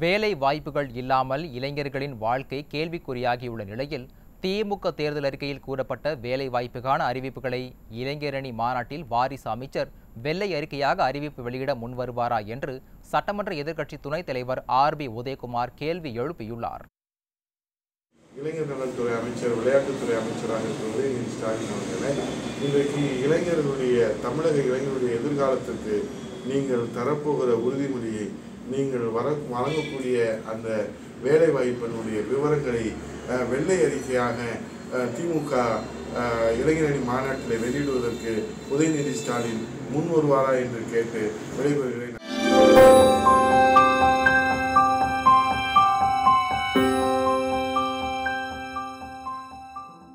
வேலை வாய்ப்புகள் இல்லாமல் இளைஞர்களின் வாழ்க்கை கேள்விக்குறியாகியுள்ள நிலையில் திமுக தேர்தல் அறிக்கையில் கூறப்பட்ட வேலை வாய்ப்புக்கான அறிவிப்புகளை இளைஞரணி மாநாட்டில் வாரிசு அமைச்சர் வெள்ளை அறிக்கையாக அறிவிப்பு வெளியிட முன்வருவாரா என்று சட்டமன்ற எதிர்க்கட்சி துணைத் தலைவர் ஆர் பி உதயகுமார் கேள்வி எழுப்பியுள்ளார் இளைஞர் நலத்துறை அமைச்சர் விளையாட்டுத்துறை அமைச்சராக இருக்கிற உதயநிதி ஸ்டாலின் அவர்களே இன்றைக்கு இளைஞர்களுடைய தமிழக இளைஞருடைய எதிர்காலத்திற்கு நீங்கள் தரப்போகிற உறுதிமொழியை நீங்கள் வர வழங்கக்கூடிய அந்த வேலைவாய்ப்பினுடைய விவரங்களை அஹ், வெள்ளை அறிக்கையாக அஹ், திமுக அஹ், இளைஞரணி மாநாட்டில் வெளியிடுவதற்கு உதயநிதி ஸ்டாலின் முன் வருவாரா என்று கேட்டு விடைபெறுகிறேன்